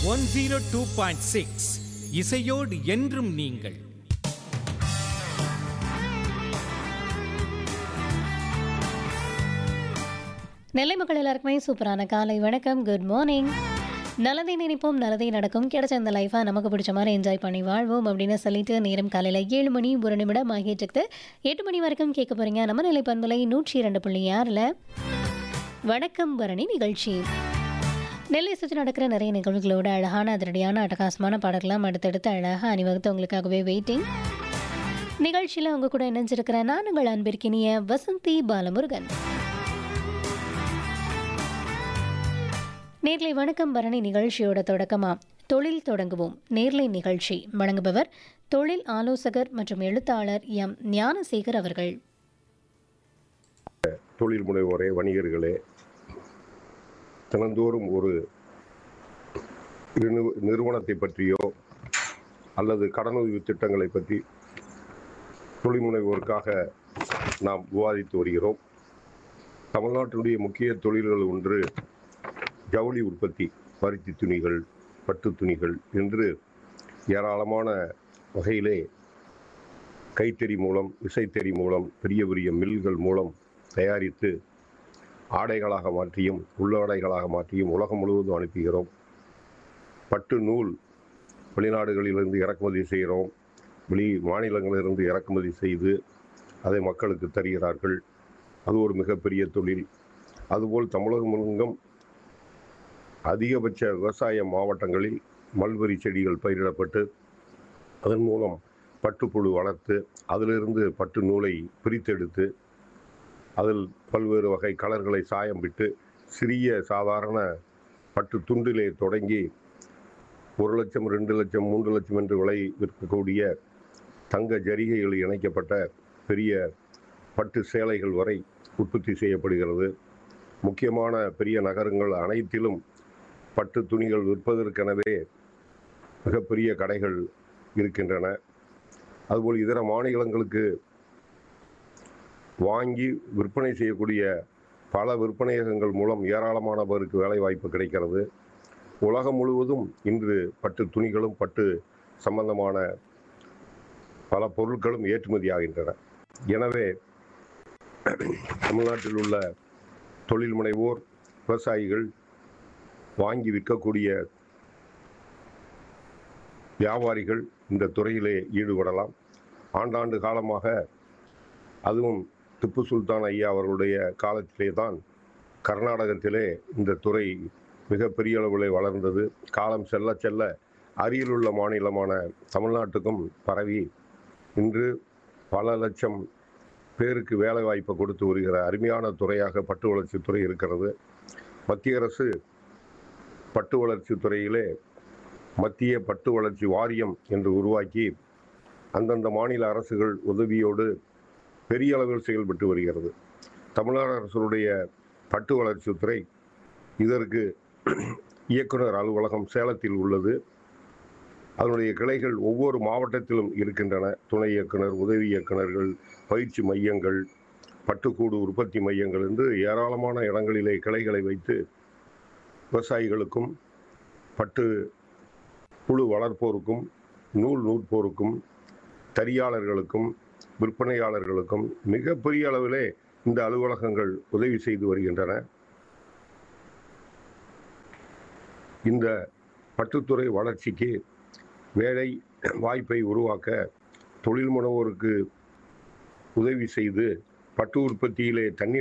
one zero two point six இசையோடு என்றும் நீங்கள் நெல்லை மக்கள் எல்லாருக்குமே சூப்பரான காலை வணக்கம் குட் மார்னிங் நல்லதை நினைப்போம் நல்லதே நடக்கும் கிடைச்ச இந்த லைஃபை நமக்கு பிடிச்ச மாதிரி என்ஜாய் பண்ணி வாழ்வோம் அப்படின்னு சொல்லிட்டு நேரம் காலையில் ஏழு மணி ஒரு நிமிடம் ஆகிட்டு இருக்குது எட்டு மணி வரைக்கும் கேட்க போறீங்க நம்ம நிலை பண்பலை நூற்றி இரண்டு புள்ளி ஆறில் வணக்கம் பரணி நிகழ்ச்சி நெல்லை சுற்றி நடக்கிற நிறைய நிகழ்வுகளோட அழகான அதிரடியான அட்டகாசமான பாடல்கள்லாம் அடுத்தடுத்து அழகாக அணிவகுத்து உங்களுக்காகவே வெயிட்டிங் நிகழ்ச்சியில் உங்க கூட இணைஞ்சிருக்கிற நான் உங்கள் அன்பிற்கினிய வசந்தி பாலமுருகன் நேர்லை வணக்கம் பரணி நிகழ்ச்சியோட தொடக்கமா தொழில் தொடங்குவோம் நேர்லை நிகழ்ச்சி வழங்குபவர் தொழில் ஆலோசகர் மற்றும் எழுத்தாளர் எம் ஞானசேகர் அவர்கள் தொழில் முனைவோரே வணிகர்களே தினந்தோறும் ஒரு நிறு- நிறுவனத்தை பற்றியோ அல்லது கடனுதவி திட்டங்களை பற்றி தொழில் முனைவோருக்காக நாம் விவாதித்து வருகிறோம் தமிழ்நாட்டினுடைய முக்கிய தொழில்கள் ஒன்று ஜவுளி உற்பத்தி பருத்தி துணிகள் பட்டு துணிகள் என்று ஏராளமான வகையிலே கைத்தறி மூலம் விசைத்தறி மூலம் பெரிய பெரிய மில்கள் மூலம் தயாரித்து ஆடைகளாக மாற்றியும் உள்ளாடைகளாக மாற்றியும் உலகம் முழுவதும் அனுப்புகிறோம் பட்டு நூல் வெளிநாடுகளிலிருந்து இறக்குமதி செய்கிறோம் வெளி மாநிலங்களிலிருந்து இறக்குமதி செய்து அதை மக்களுக்கு தருகிறார்கள் அது ஒரு மிகப்பெரிய தொழில் அதுபோல் தமிழகம் முழுங்கும் அதிகபட்ச விவசாய மாவட்டங்களில் மல்பெரி செடிகள் பயிரிடப்பட்டு அதன் மூலம் பட்டுப்புழு வளர்த்து அதிலிருந்து பட்டு நூலை பிரித்தெடுத்து அதில் பல்வேறு வகை கலர்களை சாயம் விட்டு சிறிய சாதாரண பட்டு துண்டிலே தொடங்கி ஒரு லட்சம் ரெண்டு லட்சம் மூன்று லட்சம் என்று விலை விற்கக்கூடிய தங்க ஜரிகைகள் இணைக்கப்பட்ட பெரிய பட்டு சேலைகள் வரை உற்பத்தி செய்யப்படுகிறது முக்கியமான பெரிய நகரங்கள் அனைத்திலும் பட்டு துணிகள் விற்பதற்கெனவே மிகப்பெரிய கடைகள் இருக்கின்றன அதுபோல் இதர மாநிலங்களுக்கு வாங்கி விற்பனை செய்யக்கூடிய பல விற்பனையகங்கள் மூலம் ஏராளமானவருக்கு வேலை வாய்ப்பு கிடைக்கிறது உலகம் முழுவதும் இன்று பட்டு துணிகளும் பட்டு சம்பந்தமான பல பொருட்களும் ஏற்றுமதியாகின்றன எனவே தமிழ்நாட்டில் உள்ள தொழில் முனைவோர் விவசாயிகள் வாங்கி விற்கக்கூடிய வியாபாரிகள் இந்த துறையிலே ஈடுபடலாம் ஆண்டாண்டு காலமாக அதுவும் திப்பு சுல்தான் ஐயா அவர்களுடைய காலத்திலே தான் கர்நாடகத்திலே இந்த துறை மிகப்பெரிய அளவில் வளர்ந்தது காலம் செல்ல செல்ல அருகிலுள்ள மாநிலமான தமிழ்நாட்டுக்கும் பரவி இன்று பல லட்சம் பேருக்கு வேலை வாய்ப்பை கொடுத்து வருகிற அருமையான துறையாக பட்டு வளர்ச்சித் துறை இருக்கிறது மத்திய அரசு பட்டு வளர்ச்சித் துறையிலே மத்திய பட்டு வளர்ச்சி வாரியம் என்று உருவாக்கி அந்தந்த மாநில அரசுகள் உதவியோடு பெரிய அளவில் செயல்பட்டு வருகிறது தமிழ்நாடு அரசுடைய பட்டு வளர்ச்சித்துறை இதற்கு இயக்குனர் அலுவலகம் சேலத்தில் உள்ளது அதனுடைய கிளைகள் ஒவ்வொரு மாவட்டத்திலும் இருக்கின்றன துணை இயக்குனர் உதவி இயக்குனர்கள் பயிற்சி மையங்கள் பட்டுக்கூடு உற்பத்தி மையங்கள் என்று ஏராளமான இடங்களிலே கிளைகளை வைத்து விவசாயிகளுக்கும் பட்டு புழு வளர்ப்போருக்கும் நூல் நூற்போருக்கும் தறியாளர்களுக்கும் விற்பனையாளர்களுக்கும் மிகப்பெரிய அளவிலே இந்த அலுவலகங்கள் உதவி செய்து வருகின்றன இந்த பட்டுத்துறை வளர்ச்சிக்கு வேலை வாய்ப்பை உருவாக்க தொழில் முனைவோருக்கு உதவி செய்து பட்டு உற்பத்தியிலே தண்ணீர்